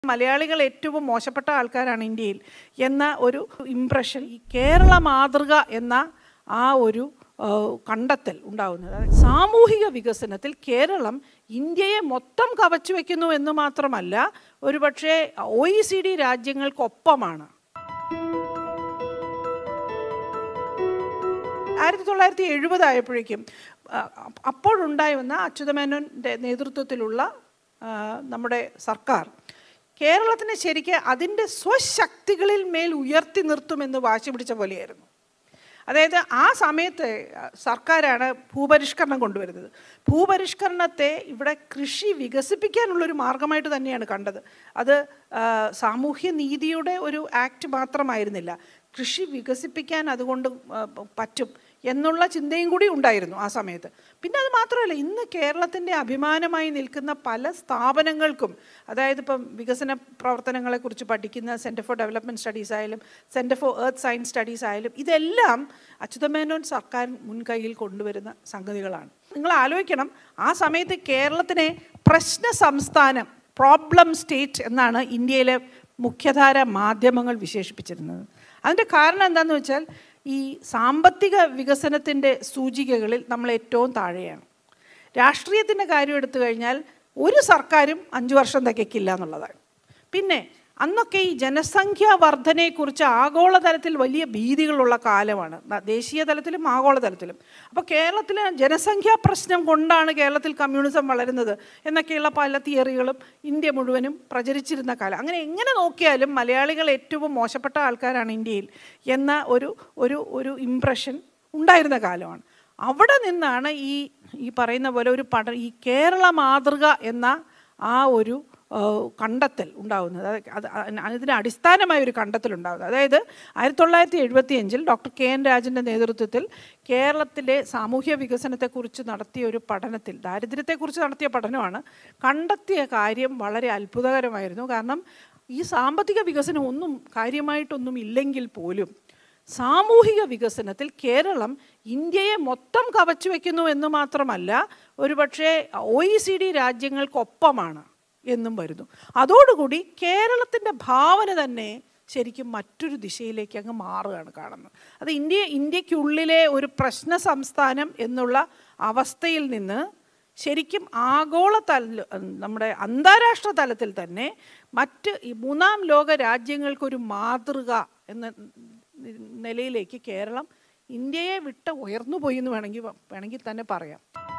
മലയാളികൾ ഏറ്റവും മോശപ്പെട്ട ആൾക്കാരാണ് ഇന്ത്യയിൽ എന്ന ഒരു ഇംപ്രഷൻ ഈ കേരള മാതൃക എന്ന ആ ഒരു ആ, കണ്ടെത്തൽ ഉണ്ടാകുന്നത് അതായത് സാമൂഹിക വികസനത്തിൽ കേരളം ഇന്ത്യയെ മൊത്തം കവച്ചു വെക്കുന്നു എന്ന് മാത്രമല്ല ഒരുപക്ഷെ ഒ ഇ സി ഡി രാജ്യങ്ങൾക്കൊപ്പമാണ് ആയിരത്തി തൊള്ളായിരത്തി എഴുപതായപ്പോഴേക്കും അപ്പോഴുണ്ടായി വന്ന അച്യുതമേനോൻ്റെ നേതൃത്വത്തിലുള്ള ആ, നമ്മുടെ സർക്കാർ കേരളത്തിനെ ശരിക്ക് അതിൻ്റെ സ്വശക്തികളിൽ മേൽ ഉയർത്തി നിർത്തുമെന്ന് വാശി പിടിച്ച പോലെയായിരുന്നു അതായത് ആ സമയത്ത് സർക്കാരാണ് ഭൂപരിഷ്കരണം കൊണ്ടുവരുന്നത് ഭൂപരിഷ്കരണത്തെ ഇവിടെ കൃഷി വികസിപ്പിക്കാനുള്ളൊരു മാർഗമായിട്ട് തന്നെയാണ് കണ്ടത് അത് ആ, സാമൂഹ്യ നീതിയുടെ ഒരു ആക്ട് മാത്രമായിരുന്നില്ല കൃഷി വികസിപ്പിക്കാൻ അതുകൊണ്ട് ആ, പറ്റും എന്നുള്ള ചിന്തയും കൂടി ഉണ്ടായിരുന്നു ആ സമയത്ത് പിന്നെ അത് മാത്രമല്ല ഇന്ന് കേരളത്തിൻ്റെ അഭിമാനമായി നിൽക്കുന്ന പല സ്ഥാപനങ്ങൾക്കും അതായത് ഇപ്പം വികസന പ്രവർത്തനങ്ങളെക്കുറിച്ച് പഠിക്കുന്ന സെൻറ്റർ ഫോർ ഡെവലപ്മെൻറ്റ് സ്റ്റഡീസ് ആയാലും centre for earth science studies ആയാലും ഇതെല്ലാം അച്യുതമേനോൻ സർക്കാർ മുൻകൈയിൽ കൊണ്ടുവരുന്ന സംഗതികളാണ് നിങ്ങൾ ആലോചിക്കണം ആ സമയത്ത് കേരളത്തിനെ പ്രശ്ന സംസ്ഥാനം പ്രോബ്ലം സ്റ്റേറ്റ് എന്നാണ് ഇന്ത്യയിലെ മുഖ്യധാര മാധ്യമങ്ങൾ വിശേഷിപ്പിച്ചിരുന്നത് അതിൻ്റെ കാരണം എന്താണെന്ന് വെച്ചാൽ ഈ സാമ്പത്തിക വികസനത്തിൻ്റെ സൂചികകളിൽ നമ്മൾ ഏറ്റവും താഴെയാണ് രാഷ്ട്രീയത്തിൻ്റെ കാര്യം എടുത്തു കഴിഞ്ഞാൽ ഒരു സർക്കാരും അഞ്ച് വർഷം തികയ്ക്കില്ല എന്നുള്ളതാണ് പിന്നെ അന്നൊക്കെ ഈ ജനസംഖ്യാ വർധനയെക്കുറിച്ച് ആഗോളതലത്തിൽ വലിയ ഭീതികളുള്ള കാലമാണ് ന- ദേശീയ തലത്തിലും ആഗോളതലത്തിലും അപ്പോൾ കേരളത്തിലെ ജനസംഖ്യാ പ്രശ്നം കൊണ്ടാണ് കേരളത്തിൽ കമ്മ്യൂണിസം വളരുന്നത് എന്നൊക്കെയുള്ള പല തിയറികളും ഇന്ത്യ മുഴുവനും പ്രചരിച്ചിരുന്ന കാലം അങ്ങനെ എങ്ങനെ നോക്കിയാലും മലയാളികൾ ഏറ്റവും മോശപ്പെട്ട ആൾക്കാരാണ് ഇന്ത്യയിൽ എന്ന ഒരു ഒരു ഒരു ഇംപ്രഷൻ ഉണ്ടായിരുന്ന കാലമാണ് അവിടെ നിന്നാണ് ഈ ഈ പറയുന്ന പോലെ ഒരു പഠ ഈ കേരള മാതൃക എന്ന ആ ഒരു ആ, കണ്ടെത്തൽ ഉണ്ടാകുന്നത് അത് അത് അതിന് അടിസ്ഥാനമായ ഒരു കണ്ടെത്തൽ ഉണ്ടാകുന്നത് അതായത് ആയിരത്തി തൊള്ളായിരത്തി എഴുപത്തി അഞ്ചിൽ ഡോക്ടർ കെ എൻ രാജൻ്റെ നേതൃത്വത്തിൽ കേരളത്തിലെ സാമൂഹ്യ വികസനത്തെക്കുറിച്ച് നടത്തിയ ഒരു പഠനത്തിൽ ദാരിദ്ര്യത്തെക്കുറിച്ച് നടത്തിയ പഠനമാണ് കണ്ടെത്തിയ കാര്യം വളരെ അത്ഭുതകരമായിരുന്നു കാരണം ഈ സാമ്പത്തിക വികസനം ഒന്നും കാര്യമായിട്ടൊന്നും ഇല്ലെങ്കിൽ പോലും സാമൂഹിക വികസനത്തിൽ കേരളം ഇന്ത്യയെ മൊത്തം കവച്ചു വെക്കുന്നു എന്ന് മാത്രമല്ല ഒരുപക്ഷെ ഒ ഇ സി ഡി രാജ്യങ്ങൾക്കൊപ്പമാണ് എന്നും വരുന്നു അതോടുകൂടി കേരളത്തിൻ്റെ ഭാവന തന്നെ ശരിക്കും മറ്റൊരു ദിശയിലേക്ക് അങ്ങ് മാറുകയാണ് കാണുന്നത് അത് ഇന്ത്യ ഇന്ത്യക്കുള്ളിലെ ഒരു പ്രശ്ന സംസ്ഥാനം എന്നുള്ള അവസ്ഥയിൽ നിന്ന് ശരിക്കും ആഗോള തല നമ്മുടെ അന്താരാഷ്ട്ര തലത്തിൽ തന്നെ മറ്റ് ഈ മൂന്നാം ലോക രാജ്യങ്ങൾക്കൊരു മാതൃക എന്ന നിലയിലേക്ക് കേരളം ഇന്ത്യയെ വിട്ട് ഉയർന്നു പോയി എന്ന് വേണമെങ്കിൽ വേണമെങ്കിൽ തന്നെ പറയാം